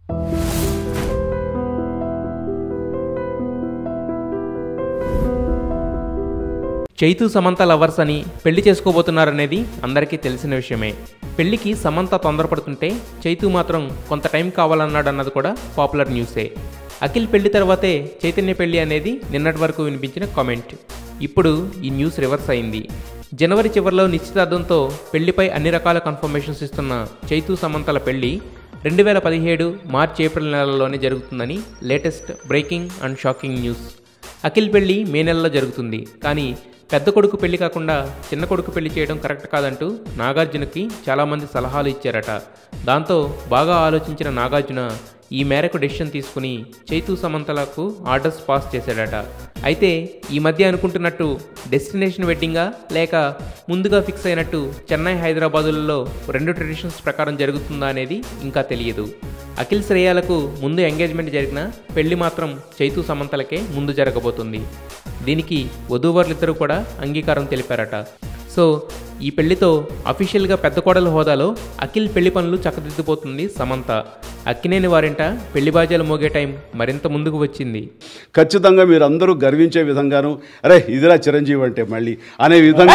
Chaitu Samantha lovers అని పెళ్లి చేసుకోబోతున్నారనేది అందరికీ తెలిసిన విషయమే పెళ్లికి సమంత తొందరపడుతుంటే చైతు మాత్రం కొంత టైం కావాలన్నాడన్నది కూడా పాపులర్ న్యూసే అఖిల్ పెళ్లి తర్వాతే చైతన్య పెళ్లి అనేది నిన్నటి వరకు వినిపించిన కామెంట్ ఇప్పుడు ఈ న్యూస్ రివర్స్ అయింది జనవరి చివరిలో నిశ్చితార్థంతో పెళ్లిపై అన్ని రకాల కన్ఫర్మేషన్స్ ఇస్తున్న చైతు సమంతల పెళ్లి రెండు వేల పదిహేడు మార్చ్ ఏప్రిల్ నెలల్లోనే జరుగుతుందని latest breaking and shocking news Akhil పెళ్లి మే నెలలో జరుగుతుంది కానీ పెద్ద కొడుకు పెళ్లి కాకుండా చిన్న కొడుకు పెళ్లి చేయడం కరెక్ట్ కాదంటూ నాగార్జునకి చాలామంది సలహాలు ఇచ్చారట దాంతో బాగా ఆలోచించిన నాగార్జున ఈ మేరకు డెసిషన్ తీసుకుని చైతు సమంతలకు ఆర్డర్స్ పాస్ చేశాడట అయితే ఈ మధ్య అనుకుంటున్నట్టు డెస్టినేషన్ వెడ్డింగా లేక ముందుగా ఫిక్స్ అయినట్టు చెన్నై హైదరాబాదులలో రెండు ట్రెడిషన్స్ ప్రకారం జరుగుతుందా అనేది ఇంకా తెలియదు అఖిల్ శ్రేయాలకు ముందు ఎంగేజ్మెంట్ జరిగిన పెళ్లి మాత్రం చైతు సమంతలకే ముందు జరగబోతుంది దీనికి వధూవరులిద్దరూ కూడా అంగీకారం తెలిపారట సో ఈ పెళ్లితో అఫీషియల్గా పెద్ద కోడల హోదాలో అఖిల్ పెళ్లి పనులు చక్కదిద్దుపోతుంది సమంత అక్కినేని వారింట పెళ్లి బాజాలు మోగే టైం మరింత ముందుకు వచ్చింది ఖచ్చితంగా మీరు అందరూ గర్వించే విధంగాను అరే ఇదిరా చిరంజీవి అంటే మళ్ళీ అనే విధంగా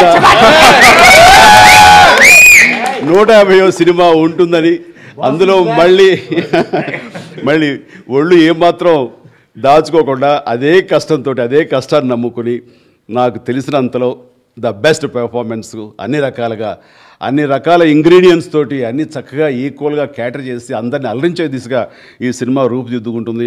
నూట యాభైవ సినిమా ఉంటుందని అందులో మళ్ళీ మళ్ళీ ఒళ్ళు ఏమాత్రం దాచుకోకుండా అదే కష్టంతో అదే కష్టాన్ని నమ్ముకుని నాకు తెలిసినంతలో ద బెస్ట్ పెర్ఫార్మెన్స్ అన్ని రకాలుగా అన్ని రకాల ఇంగ్రీడియంట్స్ తోటి అన్ని చక్కగా ఈక్వల్గా క్యాటర్ చేసి అందరిని అలరించే దిశగా ఈ సినిమా రూపుదిద్దుకుంటుంది